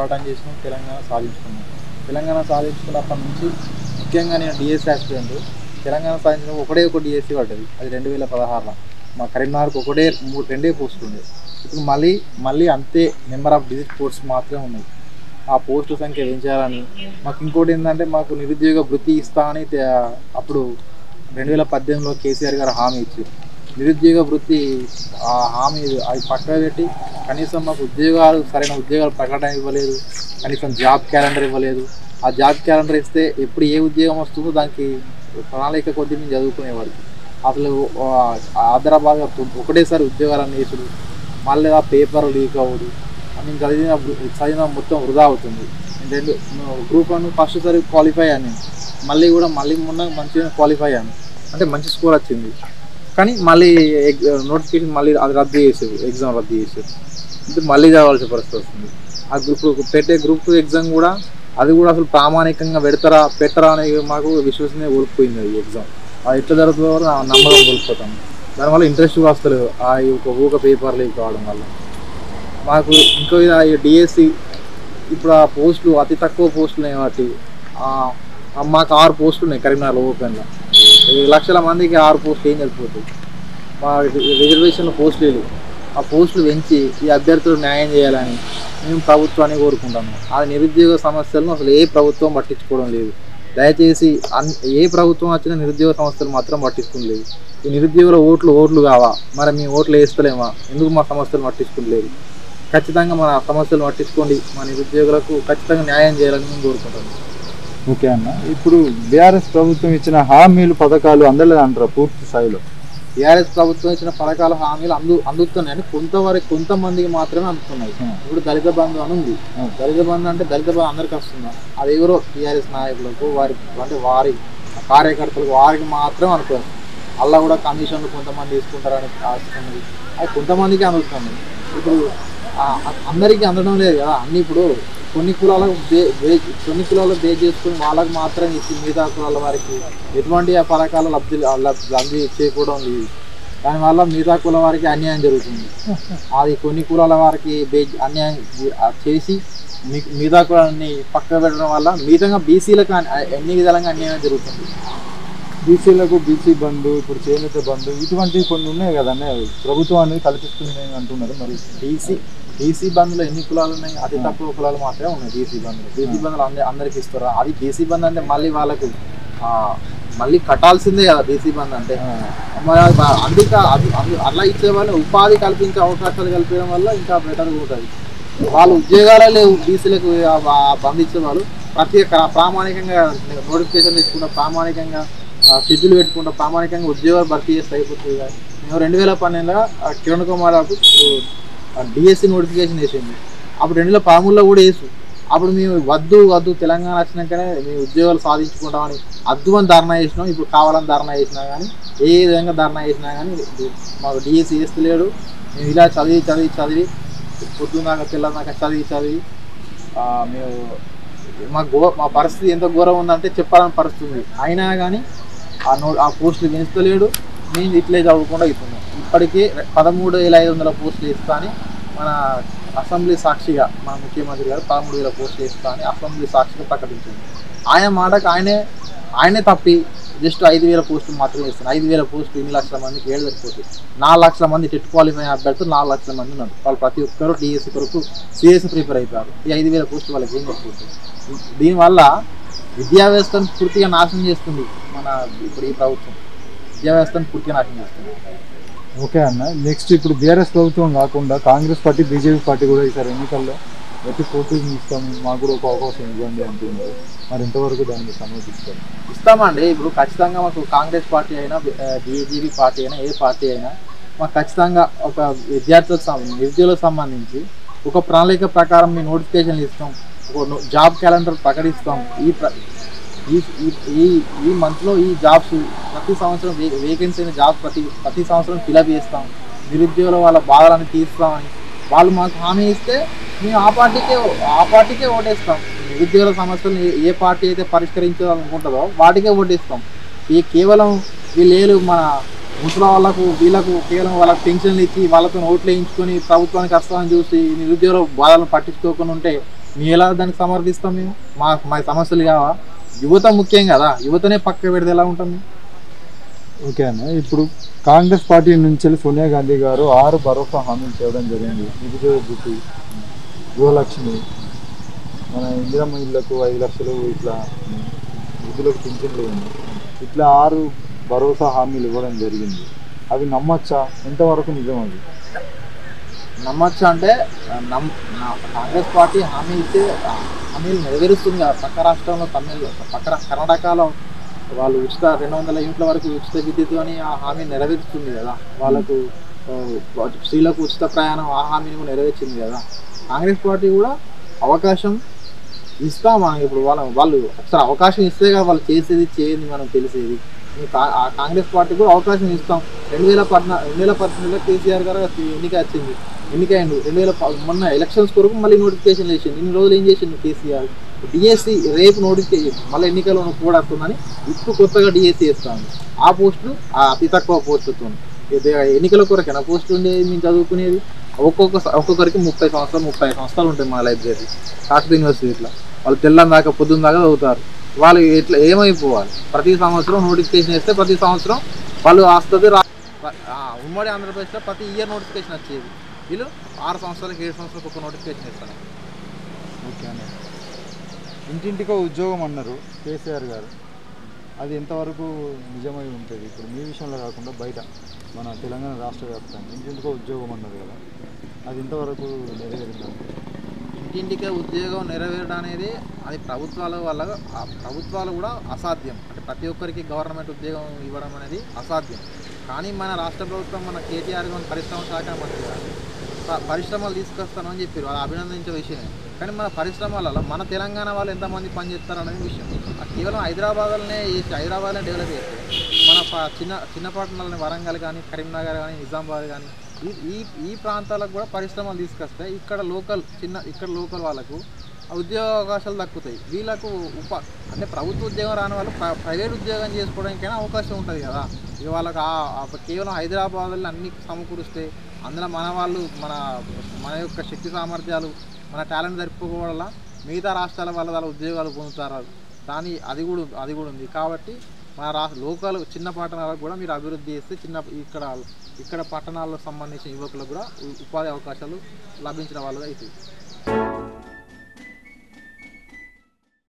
పోరాటం చేసినాం తెలంగాణ సాధించుకున్నాం తెలంగాణ సాధించుకున్నప్పటి నుంచి ముఖ్యంగా నేను డిఎస్సీ యాక్సిడెంట్ తెలంగాణ సాధించిన ఒకటే ఒక డిఎస్సీ పడ్డది అది రెండు వేల పదహారులో మా కరీంనగర్కి ఒకటే మూడు రెండే పోస్టులు ఉండేవి ఇప్పుడు మళ్ళీ మళ్ళీ అంతే నెంబర్ ఆఫ్ డిజిట్ పోస్ట్ మాత్రమే ఉన్నాయి ఆ పోస్టుల సంఖ్య పెంచాలని మాకు ఇంకోటి ఏంటంటే మాకు నిరుద్యోగ వృత్తి ఇస్తా అని తే- అప్పుడు రెండు వేల పద్దెనిమిదిలో కేసీఆర్ గారు హామీ ఇచ్చారు నిరుద్యోగ వృత్తి ఆ హామీ అది పక్కన పెట్టి కనీసం మాకు ఉద్యోగాలు సరైన ఉద్యోగాలు ప్రకటన ఇవ్వలేదు కనీసం జాబ్ క్యాలెండర్ ఇవ్వలేదు ఆ జాబ్ క్యాలెండర్ ఇస్తే ఎప్పుడు ఏ ఉద్యోగం వస్తుందో దానికి ప్రణాళిక కొద్ది మేము చదువుకునేవాడు అసలు ఆ, హైదరాబాద్ ఒకటేసారి ఉద్యోగాలను వేసుడు మళ్ళీ ఆ పేపర్ లీక్ అవ్వదు నేను చదివిన చదివిన మొత్తం వృధా అవుతుంది నేను రెండు గ్రూప్ వన్ ఫస్ట్ సారి క్వాలిఫై అయ్యాను నేను మళ్ళీ కూడా మళ్ళీ మొన్న మంచిగా క్వాలిఫై అయ్యాను అంటే మంచి స్కోర్ వచ్చింది కానీ మళ్ళీ నోటిఫికేషన్ మళ్ళీ అది రద్దు చేసేది ఎగ్జామ్ రద్దు చేసేది అంటే మళ్ళీ చదవాల్సిన పరిస్థితి వస్తుంది ఆ గ్రూప్ పెట్టే గ్రూప్ టూ ఎగ్జామ్ కూడా అది కూడా అసలు ప్రామాణికంగా పెడతారా పెట్టరా అనే మాకు విశ్వసనీయ కోల్పోయింది అది ఎగ్జామ్ అది ఎట్లా జరుగుతుందో కూడా నా నమ్మకం కోల్పోతాం దానివల్ల ఇంట్రెస్ట్ కూడా వస్తలేదు ఆ ఈ ఒక ఊక పేపర్ లీక్ కావడం వల్ల మాకు ఇంకో డిఎస్సి ఇప్పుడు ఆ పోస్టులు అతి తక్కువ పోస్టులు ఉన్నాయి వాటి ఆ- ఆ మాకు ఆరు పోస్టులు ఉన్నాయి కరీంనగర్ ఓపెన్లో ఈ లక్షల మందికి ఆరు పోస్టులు ఏం సరిపోతుంది మా రిజర్వేషన్ పోస్టులు లేవు ఆ పోస్టులు పెంచి ఈ అభ్యర్థులకు న్యాయం చేయాలని మేము ప్రభుత్వాన్ని కోరుకుంటాము ఆ నిరుద్యోగ సమస్యలను అసలు ఏ ప్రభుత్వం పట్టించుకోవడం లేదు దయచేసి అన్ ఏ ప్రభుత్వం వచ్చినా నిరుద్యోగ సమస్యలు మాత్రం పట్టించుకోలేదు ఈ నిరుద్యోగుల ఓట్లు ఓట్లు కావా మరి మీ ఓట్లు వేస్తలేమా ఎందుకు మా సమస్యలు పట్టించుకోలేదు ఖచ్చితంగా మన సమస్యలు పట్టించుకోండి మా నిరుద్యోగులకు ఖచ్చితంగా న్యాయం చేయాలని మేము కోరుకుంటాము ఓకే అన్న ఇప్పుడు బీఆర్ఎస్ ప్రభుత్వం ఇచ్చిన హామీలు పథకాలు అందలేదు అంటారా పూర్తి స్థాయిలో టీఆర్ఎస్ ప్రభుత్వం ఇచ్చిన పథకాల హామీలు అందు అందుతున్నాయి అంటే కొంతవరకు కొంతమందికి మాత్రమే అందుతున్నాయి Hmm. ఇప్పుడు దళిత బంధు అని ఉంది Hmm. దళిత బంధు అంటే దళిత బంధు అందరికి వస్తుంది అది ఎవరో టీఆర్ఎస్ నాయకులకు వారి అంటే వారి కార్యకర్తలకు వారికి మాత్రం అనుకోండి అలా కూడా కమిషన్లు కొంతమంది తీసుకుంటారని ఆశిస్తున్నది అది కొంతమందికి అందుతుంది ఇప్పుడు ఆ- ఆ- అందరికీ అందడం లేదు కదా అన్ని ఇప్పుడు కొన్ని కులాలకు బే- బే- కొన్ని కులాలకు బేస్ చేసుకుని వాళ్ళకి మాత్రం ఇచ్చి మిగతా కులాల వారికి ఎటువంటి ఆ పథకాల లబ్ధి లబ్- లబ్ధి చేయకూడదు లేదు దానివల్ల మిగతా కుల వారికి అన్యాయం జరుగుతుంది అది కొన్ని కులాల వారికి బే- అన్యాయం చే- ఆ చేసి మీ- మిగతా కులాన్ని పక్క పెట్టడం వల్ల మిగతా బీసీలకు ఎన్ని విధాలుగా అన్యాయం జరుగుతుంది బీసీలకు బీసీ బంధు ఇప్పుడు చేనేత బంధు ఇటువంటివి కొన్ని ఉన్నాయి కదన్న ప్రభుత్వం అనేది కల్పిస్తుంది అని అంటున్నారు మరి బీసీ బీసీ బంధులో ఎన్ని కులాలు ఉన్నాయి అతి తక్కువ కులాలు మాత్రమే ఉన్నాయి బీసీ బంధులు బీసీ బంధులు అందరి అందరికి ఇస్తారు అది బీసీ బంధు అంటే మళ్ళీ వాళ్ళకు ఆ, మళ్ళీ కట్టాల్సిందే కదా బీసీ బంధు అంటే ఆ, మరి అది బా- అందుక అది అది అలా ఇచ్చే వాళ్ళు ఉపాధి కల్పించే అవకాశాలు కల్పించడం వల్ల ఇంకా బెటర్ ఉంటుంది వాళ్ళు ఉద్యోగాలే లేవు బీసీలకు బంద్ ఇచ్చే వాళ్ళు ప్రతి ఒక్క ప్రామాణికంగా నోటిఫికేషన్ తీసుకుంటా ప్రామాణికంగా షెడ్యూల్ పెట్టుకుంటా ప్రామాణికంగా ఉద్యోగాలు భర్తీ చేస్తే అయిపోతుంది కదా. మేము రెండు వేల పన్నెండులో ఆ, కిరణ్ కుమార్ డిఎస్సి నోటిఫికేషన్ వేసింది అప్పుడు రెండు వేల పదమూడులో కూడా వేసు అప్పుడు మేము వద్దు వద్దు తెలంగాణ వచ్చినాకనే మేము ఉద్యోగాలు సాధించుకుంటామని అద్దు అని ధర్నా చేసినాం ఇప్పుడు కావాలని ధర్నా చేసినా కానీ ఏ విధంగా ధర్నా చేసినా కానీ ఇది మాకు డిఎస్సి వేస్తలేడు మేము ఇలా చదివి చదివి చదివి పొద్దున్నాక తెల్లదాకా చదివి చదివి ఆ, మేము మా గో మా పరిస్థితి ఎంత ఘోరం ఉందంటే చెప్పాలని పరిస్థితి ఉంది అయినా కానీ ఆ నో ఆ పోస్టులు పెంచుతలేడు మేము ఇట్లే చదువుకుండా అవుతున్నాం ఇప్పటికే పదమూడు వేల ఐదు వందల పోస్టులు ఇస్తా అని మన అసెంబ్లీ సాక్షిగా మన ముఖ్యమంత్రి గారు పదమూడు వేల పోస్టులు ఇస్తా అని అసెంబ్లీ సాక్షిగా ప్రకటించింది ఆయన మాటకు ఆయనే ఆయనే తప్పి జస్ట్ ఐదు వేల పోస్టులు మాత్రమే ఇస్తాను ఐదు వేల పోస్టులు ఇన్ని లక్షల మందికి ఏడు సరిపోతుంది నాలుగు లక్షల మంది టెట్ క్వాలిఫై అభ్యర్థులు నాలుగు లక్షల మంది ఉన్నారు వాళ్ళు ప్రతి ఒక్కరు డిఎస్సి కొరకు సిఎస్సి ప్రిపేర్ అయిపోయారు ఈ ఐదు వేల పోస్టులు వాళ్ళకి ఏం సరిపోతుంది దీనివల్ల విద్యా వ్యవస్థను పూర్తిగా నాశనం చేస్తుంది మన ఇప్పుడు ఈ ప్రభుత్వం విద్యా వ్యవస్థను పూర్తిగా నాశనం చేస్తుంది ఓకే అన్న నెక్స్ట్ ఇప్పుడు బీఆర్ఎస్ ప్రభుత్వం కాకుండా కాంగ్రెస్ పార్టీ బీజేపీ పార్టీ కూడా ఈసారి ఎన్నికల్లో ఎట్టి పోటీ ఇస్తాము మాకు కూడా ఒక అవకాశం ఇవ్వండి అంటున్నారు మరి ఇంతవరకు దానికి సమర్థిస్తారు ఇస్తామండి ఇప్పుడు ఖచ్చితంగా మాకు కాంగ్రెస్ పార్టీ అయినా బీజేపీ పార్టీ అయినా ఏ పార్టీ అయినా మాకు ఖచ్చితంగా ఒక విద్యార్థులకు సం- నిరుద్యోగులకు సంబంధించి ఒక ప్రణాళిక ప్రకారం మేము నోటిఫికేషన్లు ఇస్తాం ఒక నో- జాబ్ క్యాలెండర్ ప్రకటిస్తాం ఈ ప్ర ఈ ఈ- ఈ ఈ మంత్లో ఈ జాబ్స్ ప్రతి సంవత్సరం వే వేకెన్సీ అయిన జాబ్స్ ప్రతి ప్రతి సంవత్సరం ఫిలప్ చేస్తాం నిరుద్యోగుల వాళ్ళ బాధలను తీరుస్తామని వాళ్ళు మాకు హామీ ఇస్తే మేము ఆ పార్టీకే ఆ పార్టీకే ఓటేస్తాం నిరుద్యోగుల సమస్యలను ఏ- ఏ పార్టీ అయితే పరిష్కరించాలనుకుంటుందో వాటికే ఓటేస్తాం ఈ కేవలం వీళ్ళు మన ముసలి వాళ్ళకు వీళ్ళకు కేవలం వాళ్ళకి పెన్షన్లు ఇచ్చి వాళ్ళతో ఓట్లు వేయించుకొని ప్రభుత్వానికి వస్తామని చూసి నిరుద్యోగుల బాధలను పట్టించుకోకుండా ఉంటే మీ ఎలా దానికి సమర్థిస్తాం మేము మా మా సమస్యలు కావా యువత ముఖ్యం కదా యువతనే పక్క పెడితే ఎలా ఉంటాం మేము? ఓకే అన్న ఇప్పుడు కాంగ్రెస్ పార్టీ నుంచి వెళ్ళి సోనియా గాంధీ గారు ఆరు భరోసా హామీలు చేయడం జరిగింది నిరుద్యోగ భృతి గృహలక్ష్మి మన ఇందిరమ్మ ఇళ్లకు ఐదు లక్షలు ఇట్లా వృద్ధులకు పింఛన్లు ఉంది ఇట్లా ఆరు భరోసా హామీలు ఇవ్వడం జరిగింది అవి నమ్మచ్చా ఎంతవరకు నిజం అది నమ్మచ్చు అంటే నమ్ నా- కాంగ్రెస్ పార్టీ హామీ ఇచ్చే ఆ హామీలు నెరవేరుస్తుంది కదా పక్క రాష్ట్రంలో తమిళ పక్క రా- కర్ణాటకలో వాళ్ళు ఉచిత రెండు వందల యూనిట్ల వరకు ఉచిత విద్యుత్ అని ఆ హామీ నెరవేరుస్తుంది కదా వాళ్ళకు ఆ, స్త్రీలకు ఉచిత ప్రయాణం ఆ హామీని కూడా నెరవేర్చింది కదా కాంగ్రెస్ పార్టీ కూడా అవకాశం ఇస్తాం మనం ఇప్పుడు వాళ్ళ వాళ్ళు ఒకసారి అవకాశం ఇస్తే కదా వాళ్ళు చేసేది చేయని మనం తెలిసేది ఈ కా- ఆ కాంగ్రెస్ పార్టీ కూడా అవకాశం ఇస్తాం రెండు వేల పద్నా రెండు వేల పద్దెనిమిదిలో కేసీఆర్ గారు ఎన్నిక వచ్చింది ఎన్నికైండు రెండు వేల ప- మొన్న ఎలక్షన్స్ కొరకు మళ్ళీ నోటిఫికేషన్ వేసిండు ఇన్ని రోజులు ఏం చేసిండు కేసీఆర్ డిఎస్సి రేపు నోటిఫికేషన్ మళ్ళీ ఎన్నికల్లో కూడా వస్తుందని ఇప్పుడు కొత్తగా డిఎస్సి వేస్తాను ఆ పోస్టులు ఆ అతి తక్కువ పోస్టులతో ఎన్నికల కొరకేనా పోస్టులు ఉండేది మేము చదువుకునేది ఒక్కొక్క స- ఒక్కొక్కరికి ముప్పై సంవత్సరాలు ముప్పై సంవత్సరాలు ఉంటాయి మా లైబ్రరీ కాకతీయ యూనివర్సిటీలో వాళ్ళు తెల్లని దాకా పొద్దున్న దాకా చదువుతారు వాళ్ళు ఎట్లా ఏమైపోవాలి ప్రతి సంవత్సరం నోటిఫికేషన్ వేస్తే ప్రతి సంవత్సరం వాళ్ళు వస్తుంది రా ఆ, ఉమ్మడి ఆంధ్రప్రదేశ్లో ప్రతి ఇయర్ నోటిఫికేషన్ వచ్చేది వీళ్ళు ఆరు సంవత్సరాలకు ఏడు సంవత్సరాలకు ఒక నోటిఫికేషన్ ఇస్తారు ఓకే అన్న ఇంటింటికో ఉద్యోగం అన్నారు కేసీఆర్ గారు అది ఎంతవరకు నిజమై ఉంటుంది ఇప్పుడు మీ విషయంలో కాకుండా బయట మన తెలంగాణ రాష్ట్ర వ్యాప్తంగా ఇంటింటికో ఉద్యోగం అన్నారు కదా అది ఎంతవరకు నెరవేరిందంటే ఇంటింటికే ఉద్యోగం నెరవేరడం అనేది అది ప్రభుత్వాల వల్ల ఆ ప్రభుత్వాలు కూడా అసాధ్యం అంటే ప్రతి ఒక్కరికి గవర్నమెంట్ ఉద్యోగం ఇవ్వడం అనేది అసాధ్యం కానీ మన రాష్ట్ర ప్రభుత్వం మన కేటీఆర్ గారు పరిశ్రమ శాఖ మంత్రి గారు ప- పరిశ్రమలు తీసుకొస్తానని చెప్పారు అది అభినందించే విషయమే కానీ మన పరిశ్రమలలో మన తెలంగాణ వాళ్ళు ఎంతమంది పనిచేస్తారు అనేది విషయం అది కేవలం హైదరాబాద్లోనే చేసి హైదరాబాద్లో డెవలప్ చేస్తే మన ప- చిన్న చిన్న పట్టణాలని వరంగల్ కానీ కరీంనగర్ కానీ నిజామాబాద్ కానీ ఈ ఈ ఈ ప్రాంతాలకు కూడా పరిశ్రమలు తీసుకొస్తే ఇక్కడ లోకల్ చిన్న ఇక్కడ లోకల్ వాళ్ళకు ఆ ఉద్యోగ అవకాశాలు దక్కుతాయి వీళ్ళకు ఉప అంటే ప్రభుత్వ ఉద్యోగం రాని వాళ్ళు ప్ర- ప్రైవేట్ ఉద్యోగం చేసుకోవడానికైనా అవకాశం ఉంటుంది కదా ఇక వాళ్ళకి ఆ- ఆ కేవలం హైదరాబాద్లో అన్ని సమకూరిస్తే అందులో మన వాళ్ళు మన మన యొక్క శక్తి సామర్థ్యాలు మన టాలెంట్ సరిపోవడం వల్ల మిగతా రాష్ట్రాల వాళ్ళ వాళ్ళ ఉద్యోగాలు పొందుతారు దాని అది కూడా అది కూడా ఉంది కాబట్టి మన రా లోకల్ చిన్న పట్టణాలకు కూడా మీరు అభివృద్ధి చేస్తే చిన్న ఇక్కడ ఇక్కడ పట్టణాలకు సంబంధించిన యువకులకు కూడా ఉ- ఉపాధి అవకాశాలు లభించిన వాళ్ళు అవుతాయి